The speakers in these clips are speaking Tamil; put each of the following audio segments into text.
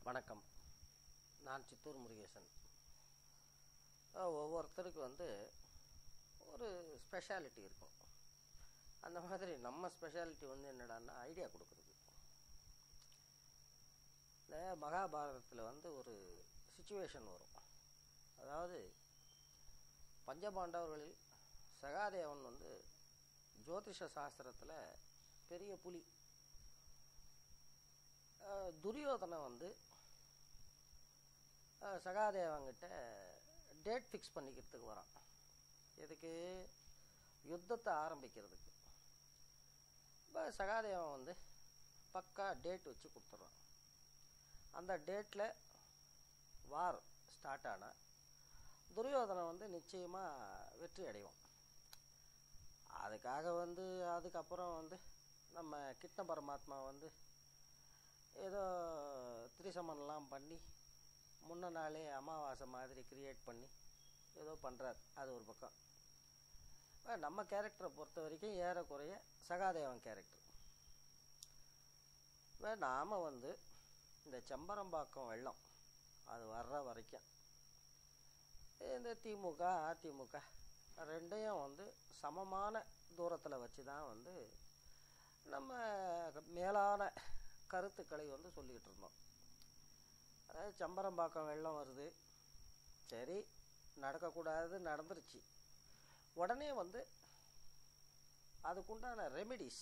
வணக்கம் நான் சித்தூர் முருகேசன் அஹ் ஒவ்வொருத்தருக்கு வந்து ஒரு ஸ்பெஷாலிட்டி இருக்கும் அந்த மாதிரி நம்ம ஸ்பெஷாலிட்டி வந்து என்னடான்னா ஐடியா கொடுக்குறது இந்த மகாபாரதத்தில் வந்து ஒரு சுச்சுவேஷன் வரும் அதாவது பஞ்சபாண்டவர்களில் சகாதேவன் வந்து ஜோதிஷ சாஸ்திரத்தில் பெரிய புலி அஹ் துரியோதனை வந்து அஹ் சகாதேவன்கிட்ட டேட் ஃபிக்ஸ் பண்ணிக்கிறதுக்கு வரான் எதுக்கு யுத்தத்தை ஆரம்பிக்கிறதுக்கு இப்போ சகாதேவன் வந்து பக்கா டேட் வச்சு கொடுத்துட்றான் அந்த டேட்டில் வார் ஸ்டார்ட் ஆனால் துரியோதனை வந்து நிச்சயமாக வெற்றி அடைவான் அதுக்காக வந்து அதுக்கப்புறம் வந்து நம்ம கிருஷ்ண பரமாத்மா வந்து ஏதோ திரிசமன்லாம் பண்ணி முன்ன நாளே அமாவாசை மாதிரி கிரியேட் பண்ணி ஏதோ பண்ணுறார் அது ஒரு பக்கம் இப்ப நம்ம கேரக்டரை பொறுத்த வரைக்கும் ஏறக்குறைய சகாதேவன் கேரக்டர் இப்போ நாம் வந்து இந்த செம்பரம்பாக்கம் வெள்ளம் அது வர்ற வரைக்கும் இந்த திமுக அதிமுக ரெண்டையும் வந்து சமமான தூரத்தில் வச்சு தான் வந்து நம்ம மேலான கருத்துக்களை வந்து சொல்லிக்கிட்டு இருந்தோம் அதாவது செம்பரம்பாக்கம் வெள்ளம் வருது சரி நடக்கக்கூடாது நடந்துருச்சு உடனே வந்து அதுக்குண்டான ரெமிடிஸ்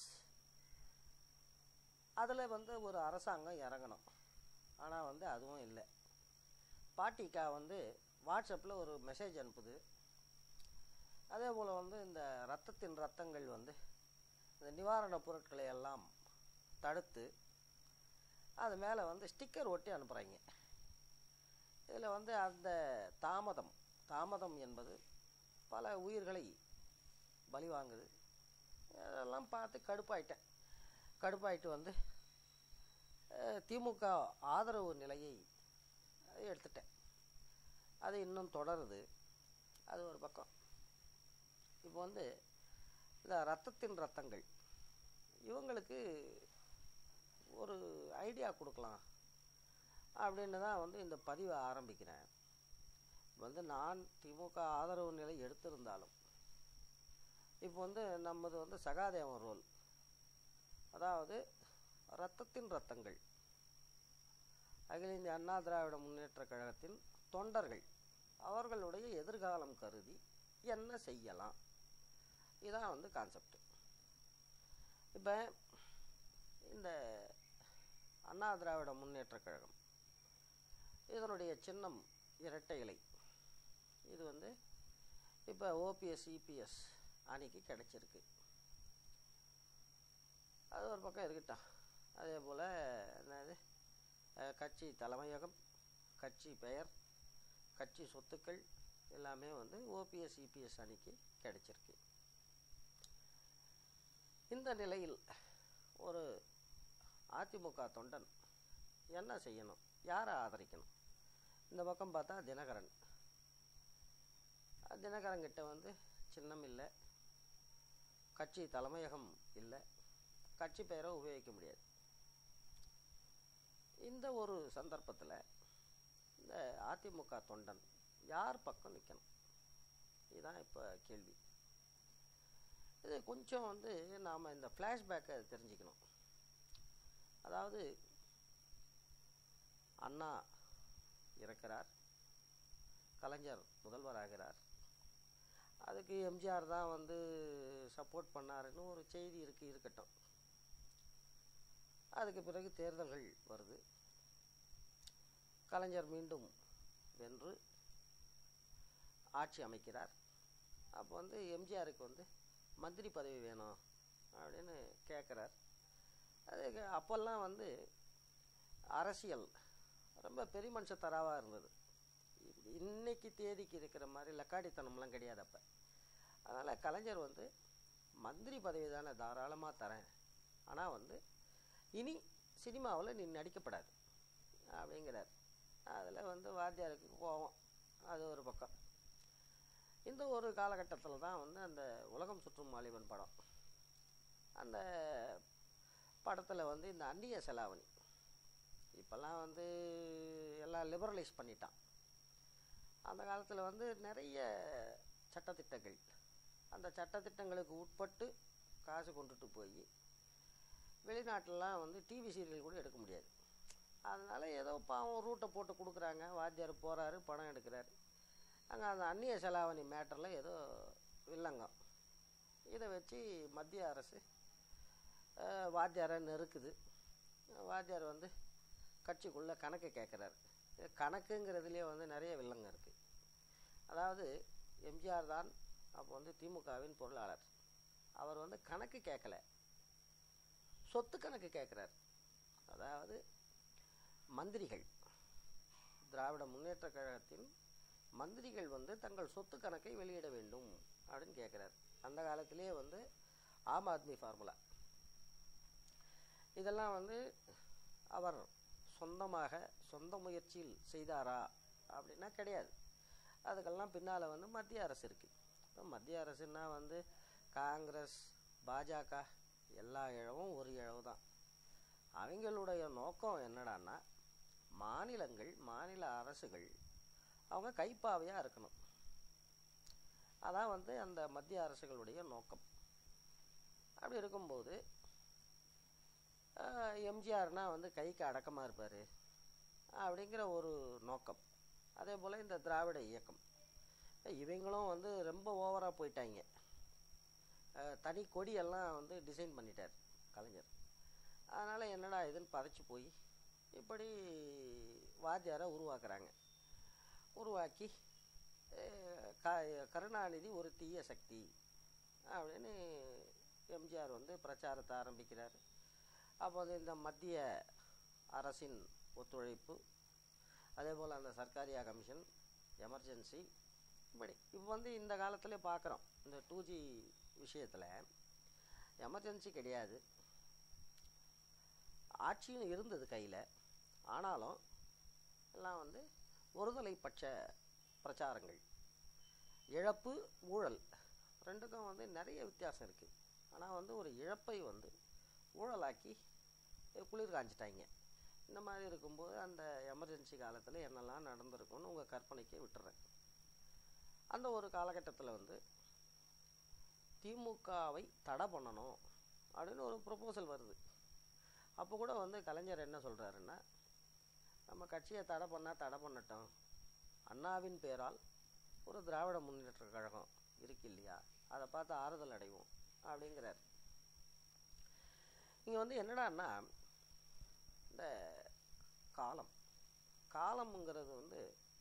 அதில் வந்து ஒரு அரசாங்கம் இறங்கணும் ஆனால் வந்து அதுவும் இல்லை பாட்டிக்கா வந்து வாட்ஸ்அப்பில் ஒரு மெசேஜ் அனுப்புது அதே போல் வந்து இந்த ரத்தத்தின் ரத்தங்கள் வந்து இந்த நிவாரணப் பொருட்களை எல்லாம் தடுத்து அது மேலே வந்து ஸ்டிக்கர் ஒட்டி அனுப்புகிறாங்க இதில் வந்து அந்த தாமதம் தாமதம் என்பது பல உயிர்களை பலி வாங்குது அதெல்லாம் பார்த்து கடுப்பாயிட்டேன் கடுப்பாயிட்டு வந்து அஹ், திமுக ஆதரவு நிலையை எடுத்துட்டேன் அது இன்னும் தொடருது அது ஒரு பக்கம் இப்போ வந்து இந்த ரத்தத்தின் ரத்தங்கள் இவங்களுக்கு ஒரு ஐடியா கொடுக்கலாம் அப்படின்னு தான் வந்து இந்த பதிவை ஆரம்பிக்கிறேன் வந்து நான் திமுக ஆதரவு நிலை எடுத்திருந்தாலும் இப்போ வந்து நம்மது வந்து சகாதேவன் ரோல் அதாவது ரத்தத்தின் ரத்தங்கள் அகில இந்திய அண்ணா திராவிட முன்னேற்ற கழகத்தின் தொண்டர்கள் அவர்களுடைய எதிர்காலம் கருதி என்ன செய்யலாம் இதான் வந்து கான்செப்ட் இப்போ இந்த அண்ணா திராவிட முன்னேற்ற கழகம் இதனுடைய சின்னம் இரட்டை இலை இது வந்து இப்போ ஓபிஎஸ் இபிஎஸ் அன்னைக்கு கிடைச்சிருக்கு அது ஒரு பக்கம் இருக்கட்டும் அதே போல் என்னது அஹ், கட்சி தலைமையகம் கட்சி பெயர் கட்சி சொத்துக்கள் எல்லாமே வந்து ஓபிஎஸ் இபிஎஸ் அணிக்கு கிடைச்சிருக்கு இந்த நிலையில் ஒரு அதிமுக தொண்டன் என்ன செய்யணும் யாரை ஆதரிக்கணும் இந்த பக்கம் பார்த்தா தினகரன் அஹ் தினகரன்கிட்ட வந்து சின்னம் இல்லை கட்சி தலைமையகம் இல்லை கட்சி பெயரை உபயோகிக்க முடியாது இந்த ஒரு சந்தர்ப்பத்தில் இந்த அதிமுக தொண்டன் யார் பக்கம் நிற்கணும் இதுதான் இப்போ கேள்வி இது கொஞ்சம் வந்து நாம் இந்த ஃப்ளாஷ்பேக்கை தெரிஞ்சுக்கணும் அதாவது அண்ணா இறக்கிறார் கலைஞர் முதல்வராகிறார் அதுக்கு எம்ஜிஆர் தான் வந்து சப்போர்ட் பண்ணாருன்னு ஒரு செய்தி இருக்கு இருக்கட்டும் அதுக்கு பிறகு தேர்தல்கள் வருது கலைஞர் மீண்டும் வென்று ஆட்சி அமைக்கிறார் அப்போ வந்து எம்ஜிஆருக்கு வந்து மந்திரி பதவி வேணும் அப்படின்னு கேட்குறார் அதுக்கு அப்போல்லாம் வந்து அரசியல் ரொம்ப பெரிய மனுஷ தராவாக இருந்தது இன்னைக்கு தேதிக்கு இருக்கிற மாதிரி லக்காடித்தனம்லாம் கிடையாது அப்போ அதனால் கலைஞர் வந்து மந்திரி பதவி தானே தாராளமாக தரேன் ஆனால் வந்து இனி சினிமாவில் நீ நடிக்கப்படாது அப்படிங்கிறார் அதில் வந்து வாத்தியாருக்கு கோவம் அது ஒரு பக்கம் இந்த ஒரு காலகட்டத்தில் தான் வந்து அந்த உலகம் சுற்றும் வாலிபன் படம் அந்த படத்தில் வந்து இந்த அந்நிய செலாவணி இப்போல்லாம் வந்து எல்லாம் லிபரலைஸ் பண்ணிட்டான் அந்த காலத்தில் வந்து நிறைய சட்டத்திட்டங்கள் அந்த சட்டத்திட்டங்களுக்கு உட்பட்டு காசு கொண்டுட்டு போய் வெளிநாட்டிலலாம் வந்து டிவி சீரியல் கூட எடுக்க முடியாது அதனால் ஏதோ பாவம் ரூட்டை போட்டு கொடுக்குறாங்க வாத்தியார் போகிறாரு படம் எடுக்கிறாரு அங்கே அந்த அந்நிய செலாவணி மேட்டரில் ஏதோ வில்லங்கம் இதை வச்சு மத்திய அரசு அஹ், வாத்தியாரை நெருக்குது வாத்தியார் வந்து கட்சிக்குள்ளே கணக்கு கேட்குறாரு கணக்குங்கிறதுலேயே வந்து நிறைய வில்லங்கம் இருக்குது அதாவது எம்ஜிஆர் தான் அப்போ வந்து திமுகவின் பொருளாளர் அவர் வந்து கணக்கு கேட்கல சொத்து கணக்கு கேட்குறார் அதாவது மந்திரிகள் திராவிட முன்னேற்ற கழகத்தின் மந்திரிகள் வந்து தங்கள் சொத்து கணக்கை வெளியிட வேண்டும் அப்படின்னு கேட்குறார் அந்த காலத்திலே வந்து ஆம் ஆத்மி ஃபார்முலா இதெல்லாம் வந்து அவர் சொந்தமாக சொந்த முயற்சியில் செய்தாரா அப்படின்னா கிடையாது அதுக்கெல்லாம் பின்னால் வந்து மத்திய அரசு இருக்குது மத்திய அரசுன்னா வந்து காங்கிரஸ் பாஜக எல்லா இழவும் ஒரு இழவு தான் அவங்களுடைய நோக்கம் என்னடான்னா மாநிலங்கள் மாநில அரசுகள் அவங்க கைப்பாவையாக இருக்கணும் அதான் வந்து அந்த மத்திய அரசுகளுடைய நோக்கம் அப்படி இருக்கும்போது ஆஹ், எம்ஜிஆர்னா வந்து கைக்கு அடக்கமாக இருப்பார் அப்படிங்கிற ஒரு நோக்கம் அதே போல் இந்த திராவிட இயக்கம் இவங்களும் வந்து ரொம்ப ஓவராக போயிட்டாங்க ஆஹ், தனி கொடியெல்லாம் வந்து டிசைன் பண்ணிட்டார் கலைஞர் அதனால் என்னடா இதுன்னு பதைச்சு போய் இப்படி வாத்தியாரை உருவாக்குறாங்க உருவாக்கி அஹ், க- கருணாநிதி ஒரு தீய சக்தி அப்படின்னு எம்ஜிஆர் வந்து பிரச்சாரத்தை ஆரம்பிக்கிறார் அப்போ வந்து இந்த மத்திய அரசின் ஒத்துழைப்பு அதே போல் அந்த சர்க்காரியா கமிஷன் எமர்ஜென்சி இப்படி இப்போ வந்து இந்த காலத்தில் பார்க்குறோம் இந்த டூ ஜி விஷயத்தில் எமர்ஜென்சி கிடையாது ஆட்சியும் இருந்தது கையில் ஆனாலும் எல்லாம் வந்து ஒருதலை பட்ச பிரச்சாரங்கள் இழப்பு ஊழல் ரெண்டுக்கும் வந்து நிறைய வித்தியாசம் இருக்குது ஆனால் வந்து ஒரு இழப்பை வந்து ஊழலாக்கி குளிர் காஞ்சிட்டாங்க இந்த மாதிரி இருக்கும்போது அந்த எமர்ஜென்சி காலத்தில் என்னெல்லாம் நடந்திருக்கும்னு உங்கள் கற்பனைக்கே விட்டுறேன் அந்த ஒரு காலகட்டத்தில் வந்து திமுகவை தடை பண்ணணும் அப்படின்னு ஒரு ப்ரொபோசல் வருது அப்போ கூட வந்து கலைஞர் என்ன சொல்கிறாருன்னா நம்ம கட்சியை தடை பண்ணால் தடை பண்ணட்டும் அண்ணாவின் பேரால் ஒரு திராவிட முன்னேற்ற கழகம் இருக்கு இல்லையா அதை பார்த்து ஆறுதல் அடைவோம் அப்படிங்கிறார் இங்கே வந்து என்னடான்னா இந்த காலம் காலம்ங்கிறது வந்து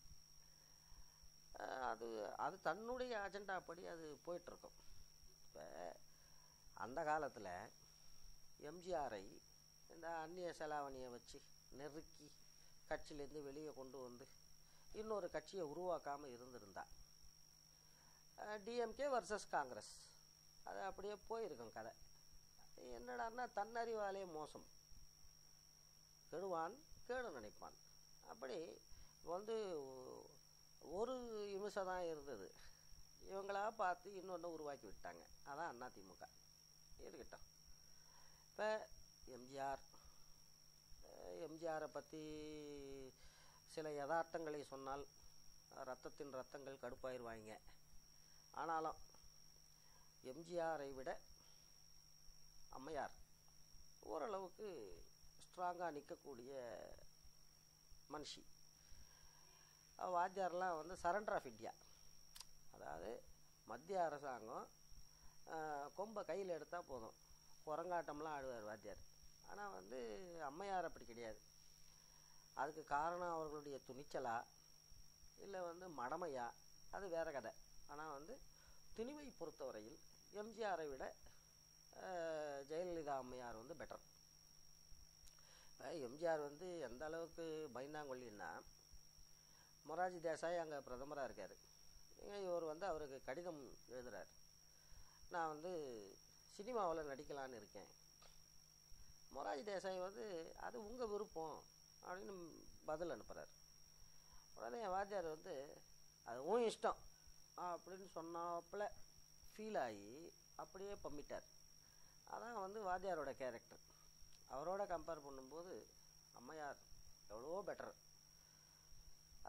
அஹ், அது அது தன்னுடைய அஜெண்டா படி அது போயிட்டுருக்கும் இப்போ அந்த காலத்தில் எம்ஜிஆரை இந்த அந்நிய செலாவணியை வச்சு நெருக்கி கட்சியிலேருந்து வெளியே கொண்டு வந்து இன்னொரு கட்சியை உருவாக்காமல் இருந்திருந்தா டிஎம்கே வர்சஸ் காங்கிரஸ் அது அப்படியே போயிருக்கும் கதை என்னடான்னா தன்னறிவாலே மோசம் கெடுவான் கேடு நினைப்பான் அப்படி வந்து ஒரு இமிசை தான் இருந்தது இவங்களா பார்த்து இன்னொன்று உருவாக்கி விட்டாங்க அதான் அதிமுக இருக்கட்டும் இப்போ எம்ஜிஆர் எம்ஜிஆரை பற்றி சில யதார்த்தங்களை சொன்னால் ரத்தத்தின் ரத்தங்கள் கடுப்பாயிருவாங்க ஆனாலும் எம்ஜிஆரை விட அம்மையார் ஓரளவுக்கு ஸ்ட்ராங்காக நிற்கக்கூடிய மனுஷி அவ வாத்தியார்லாம் வந்து சரண்டர் ஆஃப் இந்தியா அதாவது மத்திய அரசாங்கம் ஆஹ், கொம்பை கையில் எடுத்தால் போதும் குரங்காட்டம்லாம் ஆடுவார் வாத்தியார் ஆனால் வந்து அம்மையார் அப்படி கிடையாது அதுக்கு காரணம் அவர்களுடைய துணிச்சலா இல்லை வந்து மடமையா அது வேற கதை ஆனால் வந்து துணிவை பொறுத்தவரையில் எம்ஜிஆரை விட ஆஹ், ஜெயலலிதா அம்மையார் வந்து பெட்டர் இப்போ எம்ஜிஆர் வந்து எந்த அளவுக்கு பயந்தாங்கொல்லின்னா மொராஜி தேசாய் அங்கே பிரதமராக இருக்கார் இவர் வந்து அவருக்கு கடிதம் எழுதுறார் நான் வந்து சினிமாவில் நடிக்கலான்னு இருக்கேன் மொராஜி தேசாய் வந்து அது உங்கள் விருப்பம் அப்படின்னு பதில் அனுப்புகிறார் உடனே என் வாத்தியார் வந்து அது உன் இஷ்டம் அப்படின்னு சொன்னாப்புல ஃபீல் ஆகி அப்படியே பம்மிட்டார் அதான் வந்து வாத்தியாரோட கேரக்டர் அவரோட கம்பேர் பண்ணும்போது அம்மையார் எவ்வளவோ பெட்டர்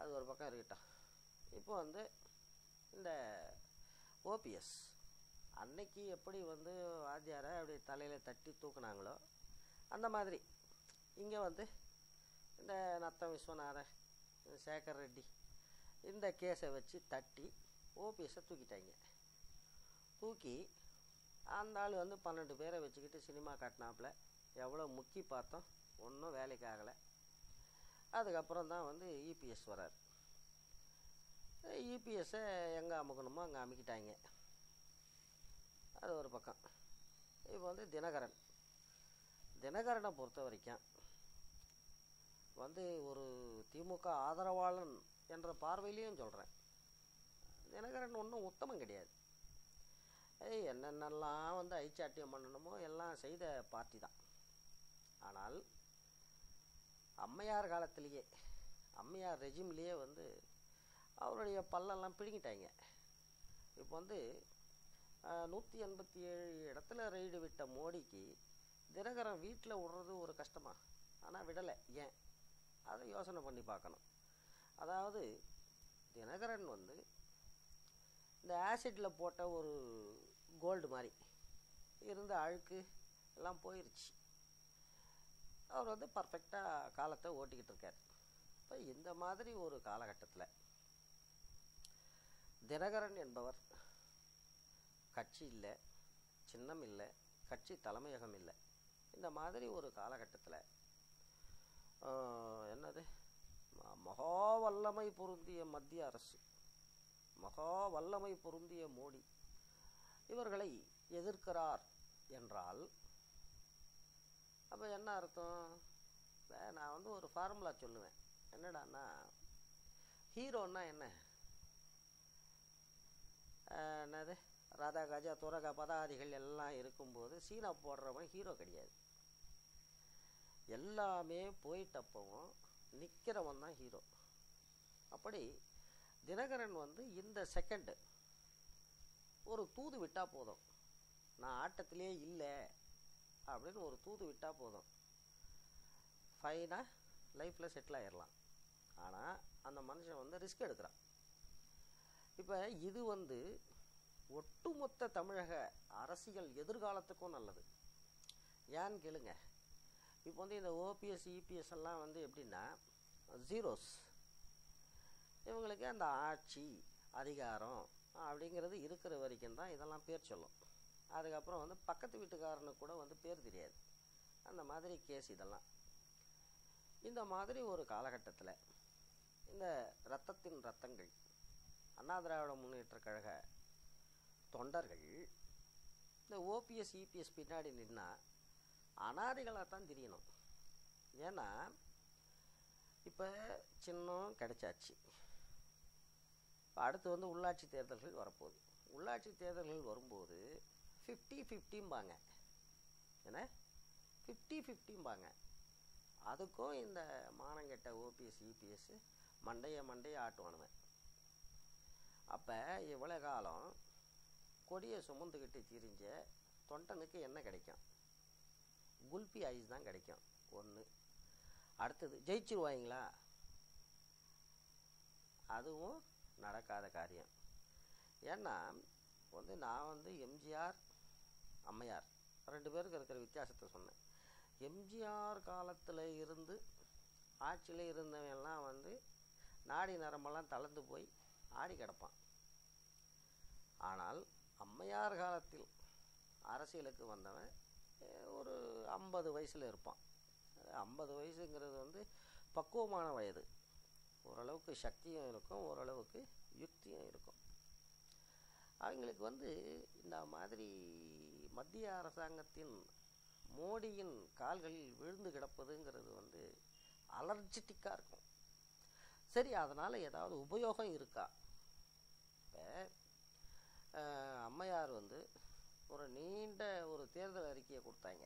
அது ஒரு பக்கம் இருக்கட்டும் இப்போ வந்து இந்த ஓபிஎஸ் அன்னைக்கு எப்படி வந்து வாத்தியாரை அப்படி தலையில் தட்டி தூக்குனாங்களோ அந்த மாதிரி இங்கே வந்து இந்த நத்தம் விஸ்வநாதன் இந்த சேகர் ரெட்டி இந்த கேஸை வச்சு தட்டி ஓபிஎஸ்ஸை தூக்கிட்டாங்க தூக்கி அந்த ஆள் வந்து பன்னெண்டு பேரை வச்சுக்கிட்டு சினிமா காட்டினாப்புல எவ்வளோ முக்கி பார்த்தோம் ஒன்றும் வேலைக்கு ஆகலை அதுக்கப்புறம் தான் வந்து இபிஎஸ் வரார் இபிஎஸ்ஸை எங்கே அமுக்கணுமோ அங்கே அமுக்கிட்டாங்க அது ஒரு பக்கம் இப்போ வந்து தினகரன் தினகரனை பொறுத்த வரைக்கும் வந்து ஒரு திமுக ஆதரவாளன் என்ற பார்வையிலையும் சொல்கிறேன் தினகரன் ஒன்றும் உத்தமம் கிடையாது ஏய் என்னென்னலாம் வந்து ஐச்சாட்டியம் பண்ணணுமோ எல்லாம் செய்த பார்ட்டி தான் ஆனால் அம்மையார் காலத்திலேயே அம்மையார் ரெஜிம்லேயே வந்து அவருடைய பல்லெல்லாம் பிடுங்கிட்டாங்க இப்போ வந்து நூற்றி எண்பத்தி ஏழு இடத்துல ரெய்டு விட்ட மோடிக்கு தினகரன் வீட்டில் விடுறது ஒரு கஷ்டமா ஆனால் விடலை ஏன் அதை யோசனை பண்ணி பார்க்கணும் அதாவது தினகரன் வந்து இந்த ஆசிட்டில் போட்ட ஒரு கோல்டு மாதிரி இருந்த அழுக்கு எல்லாம் போயிருச்சு அவர் வந்து பர்ஃபெக்டாக காலத்தை ஓட்டிக்கிட்டு இருக்கார் இப்போ இந்த மாதிரி ஒரு காலகட்டத்தில் தினகரன் என்பவர் கட்சி இல்லை சின்னம் இல்லை கட்சி தலைமையகம் இல்லை இந்த மாதிரி ஒரு காலகட்டத்தில் என்னது மகா வல்லமை பொருந்திய மத்திய அரசு மகா வல்லமை பொருந்திய மோடி இவர்களை எதிர்க்கிறார் என்றால் அப்போ என்ன அர்த்தம் நான் வந்து ஒரு ஃபார்முலா சொல்லுவேன் என்னடான்னா ஹீரோன்னா என்ன என்னது ராதா கஜா துரகா பதாதிகள் எல்லாம் இருக்கும்போது சீனா போடுறவன் ஹீரோ கிடையாது எல்லாமே போயிட்டப்பவும் நிற்கிறவன் தான் ஹீரோ அப்படி தினகரன் வந்து இந்த செகண்டு ஒரு தூது விட்டால் போதும் நான் ஆட்டத்திலே இல்லை அப்படின்னு ஒரு தூது விட்டால் போதும் ஃபைனாக லைஃப்பில் செட்டில் ஆயிடலாம் ஆனால் அந்த மனுஷன் வந்து ரிஸ்க் எடுக்கிறான் இப்போ இது வந்து ஒட்டுமொத்த தமிழக அரசியல் எதிர்காலத்துக்கும் நல்லது ஏன்னு கேளுங்க இப்போ வந்து இந்த ஓபிஎஸ் இபிஎஸ் எல்லாம் வந்து எப்படின்னா ஜீரோஸ் இவங்களுக்கு அந்த ஆட்சி அதிகாரம் அப்படிங்கிறது இருக்கிற வரைக்கும் தான் இதெல்லாம் பேர் சொல்லும் அதுக்கப்புறம் வந்து பக்கத்து வீட்டுக்காரனுக்கு கூட வந்து பேர் தெரியாது அந்த மாதிரி கேஸ் இதெல்லாம் இந்த மாதிரி ஒரு காலகட்டத்தில் இந்த ரத்தத்தின் ரத்தங்கள் அண்ணா திராவிட முன்னேற்ற கழக தொண்டர்கள் இந்த ஓபிஎஸ் இபிஎஸ் பின்னாடி நின்னா அனாதைகளாக தான் தெரியணும் ஏன்னா இப்போ சின்னம் கிடைச்சாச்சு இப்போ அடுத்து வந்து உள்ளாட்சி தேர்தல்கள் வரப்போகுது உள்ளாட்சி தேர்தல்கள் வரும்போது ஃபிஃப்டி ஃபிஃப்டிம்பாங்க என்ன ஃபிஃப்டி ஃபிஃப்டிம்பாங்க அதுக்கும் இந்த மானங்கெட்ட ஓபிஎஸ் இபிஎஸ் மண்டைய மண்டைய ஆட்டுவானுவேன் அப்போ இவ்வளோ காலம் கொடியை சுமந்துக்கிட்டு திரிஞ்ச தொண்டனுக்கு என்ன கிடைக்கும் குல்பி ஐஸ் தான் கிடைக்கும் ஒன்று அடுத்தது ஜெயிச்சிருவாங்களா அதுவும் நடக்காத காரியம் ஏன்னா வந்து நான் வந்து எம்ஜிஆர் அம்மையார் ரெண்டு பேருக்கு இருக்கிற வித்தியாசத்தை சொன்னேன் எம்ஜிஆர் காலத்தில் இருந்து ஆட்சியில் இருந்தவன்லாம் வந்து நாடி நரம்பெல்லாம் தளர்ந்து போய் ஆடி கிடப்பான் ஆனால் அம்மையார் காலத்தில் அரசியலுக்கு வந்தவன் ஒரு ஐம்பது வயசில் இருப்பான் ஐம்பது வயசுங்கிறது வந்து பக்குவமான வயது ஓரளவுக்கு சக்தியும் இருக்கும் ஓரளவுக்கு யுக்தியும் இருக்கும் அவங்களுக்கு வந்து இந்த மாதிரி மத்திய அரசாங்கத்தின் மோடியின் கால்களில் விழுந்து கிடப்பதுங்கிறது வந்து அலர்ஜிட்டிக்காக இருக்கும் சரி அதனால் ஏதாவது உபயோகம் இருக்கா இப்போ அம்மையார் வந்து ஒரு நீண்ட ஒரு தேர்தல் அறிக்கையை கொடுத்தாங்க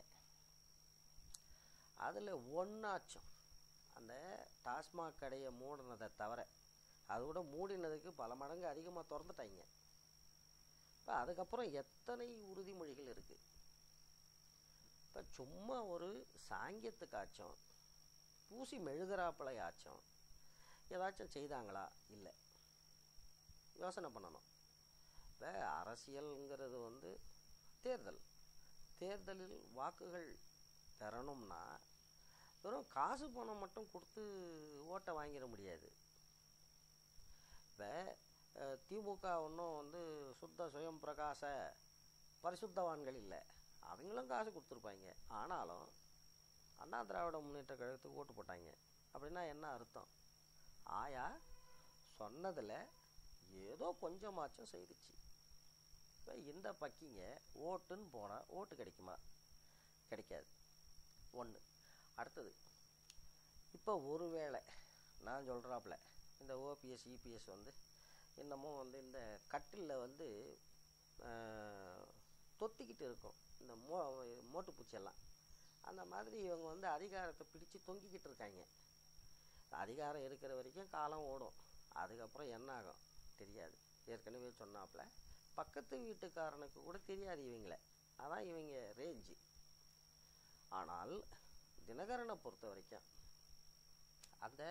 அதில் ஒன்றாச்சும் அந்த டாஸ்மாக் கடையை மூடினதை தவிர அதோட மூடினதுக்கு பல மடங்கு அதிகமாக திறந்துட்டாங்க இப்போ அதுக்கப்புறம் எத்தனை உறுதிமொழிகள் இருக்குது இப்போ சும்மா ஒரு சாங்கியத்துக்காச்சும் பூசி மெழுகிறாப்பிளையாச்சும் ஏதாச்சும் செய்தாங்களா இல்லை யோசனை பண்ணணும் இப்போ அரசியல்ங்கிறது வந்து தேர்தல் தேர்தலில் வாக்குகள் பெறணும்னா வெறும் காசு பணம் மட்டும் கொடுத்து ஓட்டை வாங்கிட முடியாது இப்போ திமுக ஒன்றும் வந்து சுத்த சுயம் பிரகாச பரிசுத்தவான்கள் இல்லை அவங்களும் காசு கொடுத்துருப்பாங்க ஆனாலும் அண்ணா திராவிட முன்னேற்ற கழகத்துக்கு ஓட்டு போட்டாங்க அப்படின்னா என்ன அர்த்தம் ஆயா சொன்னதில் ஏதோ கொஞ்சமாச்சும் செய்துச்சு இப்போ இந்த பக்கிங்க ஓட்டுன்னு போனால் ஓட்டு கிடைக்குமா கிடைக்காது ஒன்று அடுத்தது இப்போ ஒருவேளை நான் சொல்கிறாப்புல இந்த ஓபிஎஸ் இபிஎஸ் வந்து இன்னமும் வந்து இந்த கட்டிலில் வந்து தொத்திக்கிட்டு இருக்கும் இந்த மோ மோட்டு பூச்சியெல்லாம் அந்த மாதிரி இவங்க வந்து அதிகாரத்தை பிடிச்சு தொங்கிக்கிட்டு இருக்காங்க அதிகாரம் இருக்கிற வரைக்கும் காலம் ஓடும் அதுக்கப்புறம் என்ன ஆகும் தெரியாது ஏற்கனவே சொன்னாப்புல பக்கத்து வீட்டுக்காரனுக்கு கூட தெரியாது இவங்கள அதான் இவங்க ரேஞ்சு ஆனால் தினகரனை பொறுத்த வரைக்கும் அந்த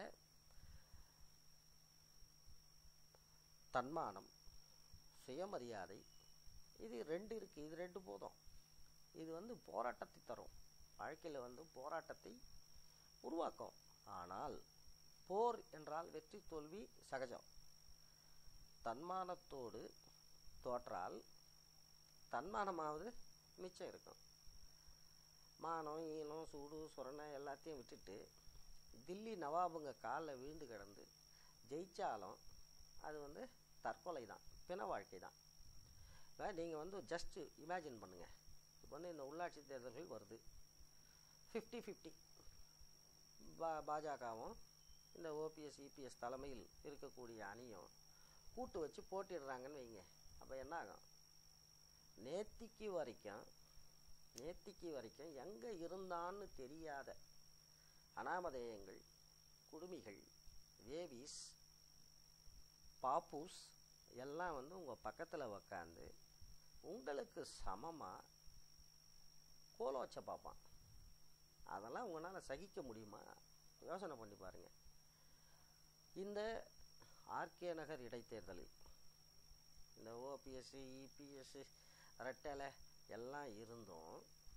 தன்மானம் சுயமரியாதை இது ரெண்டு இருக்குது இது ரெண்டு போதும் இது வந்து போராட்டத்தை தரும் வாழ்க்கையில் வந்து போராட்டத்தை உருவாக்கும் ஆனால் போர் என்றால் வெற்றி தோல்வி சகஜம் தன்மானத்தோடு தோற்றால் தன்மானமாவது மிச்சம் இருக்கும் மானம் ஈனம் சூடு சுரணை எல்லாத்தையும் விட்டுட்டு தில்லி நவாபுங்க காலில் விழுந்து கிடந்து ஜெயித்தாலும் அது வந்து தற்கொலை தான் பிண வாழ்க்கை தான் இப்போ நீங்கள் வந்து ஜஸ்ட்டு இமேஜின் பண்ணுங்கள் இப்போ வந்து இந்த உள்ளாட்சி தேர்தல்கள் வருது ஃபிஃப்டி ஃபிஃப்டி பா பாஜகவும் இந்த ஓபிஎஸ் இபிஎஸ் தலைமையில் இருக்கக்கூடிய அணியும் கூட்டு வச்சு போட்டிடுறாங்கன்னு வைங்க அப்போ என்ன ஆகும் நேத்திக்கு வரைக்கும் நேத்திக்கு வரைக்கும் எங்கே இருந்தான்னு தெரியாத அனாமதேயங்கள் குடுமிகள் வேவிஸ் பாப்பூஸ் எல்லாம் வந்து உங்கள் பக்கத்தில் உக்காந்து உங்களுக்கு சமமாக கோலோச்ச பார்ப்பான் அதெல்லாம் உங்களால் சகிக்க முடியுமா யோசனை பண்ணி பாருங்கள் இந்த ஆர்கே நகர் இடைத்தேர்தலில் இந்த ஓபிஎஸ்சி இபிஎஸ்சி ரெட்டலை எல்லாம் இருந்தும்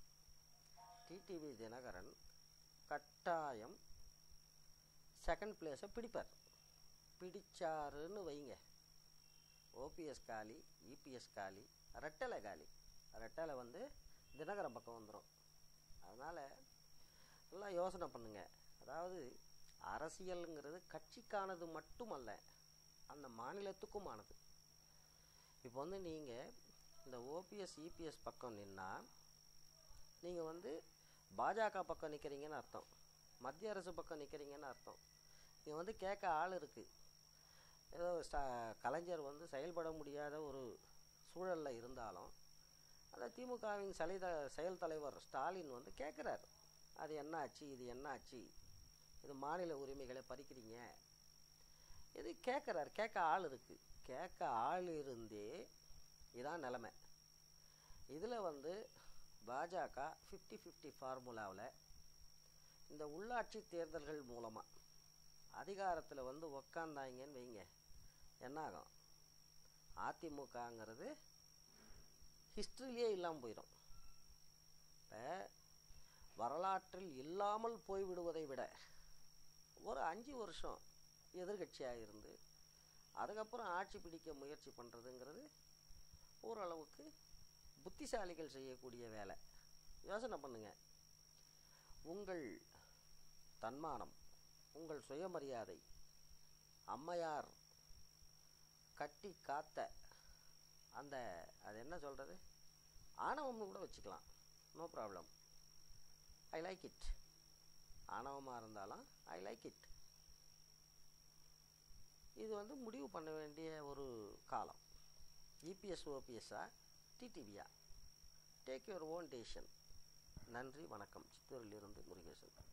டிடிவி தினகரன் கட்டாயம் செகண்ட் பிளேஸை பிடிப்பார் பிடிச்சாருன்னு வைங்க ஓபிஎஸ் காலி இபிஎஸ் காலி ரெட்டலை காலி ரெட்டலை வந்து தினகரன் பக்கம் வந்துடும் அதனால் எல்லாம் யோசனை பண்ணுங்க அதாவது அரசியலுங்கிறது கட்சிக்கானது மட்டுமல்ல அந்த மாநிலத்துக்குமானது இப்போ வந்து நீங்கள் இந்த ஓபிஎஸ் இபிஎஸ் பக்கம் நின்னா நீங்கள் வந்து பாஜக பக்கம் நிற்கிறீங்கன்னு அர்த்தம் மத்திய அரசு பக்கம் நிற்கிறீங்கன்னு அர்த்தம் இங்கே வந்து கேட்க ஆள் இருக்குது ஏதோ ஸ்டா கலைஞர் வந்து செயல்பட முடியாத ஒரு சூழலில் இருந்தாலும் அந்த திமுகவின் சலை செயல் தலைவர் ஸ்டாலின் வந்து கேட்குறாரு அது என்ன ஆச்சு இது என்ன ஆச்சு இது மாநில உரிமைகளை பறிக்கிறீங்க இது கேட்குறாரு கேட்க ஆள் இருக்குது கேட்க ஆள் இருந்தே இதான் நிலமை இதில் வந்து பாஜக ஃபிஃப்டி ஃபிஃப்டி ஃபார்முலாவில் இந்த உள்ளாட்சி தேர்தல்கள் மூலமாக அதிகாரத்தில் வந்து உக்காந்தாங்கன்னு வைங்க என்ன ஆகும் அதிமுகங்கிறது ஹிஸ்ட்ரியிலே இல்லாமல் போயிடும் இப்போ வரலாற்றில் இல்லாமல் போய்விடுவதை விட ஒரு அஞ்சு வருஷம் எதிர்கட்சியாக இருந்து அதுக்கப்புறம் ஆட்சி பிடிக்க முயற்சி பண்ணுறதுங்கிறது ஓரளவுக்கு புத்திசாலிகள் செய்யக்கூடிய வேலை யோசனை பண்ணுங்க உங்கள் தன்மானம் உங்கள் சுயமரியாதை அம்மையார் கட்டி காத்த அந்த அது என்ன சொல்கிறது ஆணவம்னு கூட வச்சுக்கலாம் no problem I like it ஆணவமாக இருந்தாலும் ஐ லைக் இட் இது வந்து முடிவு பண்ண வேண்டிய ஒரு காலம் இபிஎஸ் ஓபிஎஸ்ஸா டிடிவியா டேக் யுவர் ஓன் டேஷன் நன்றி வணக்கம் சித்தூரிலிருந்து முருகேசன்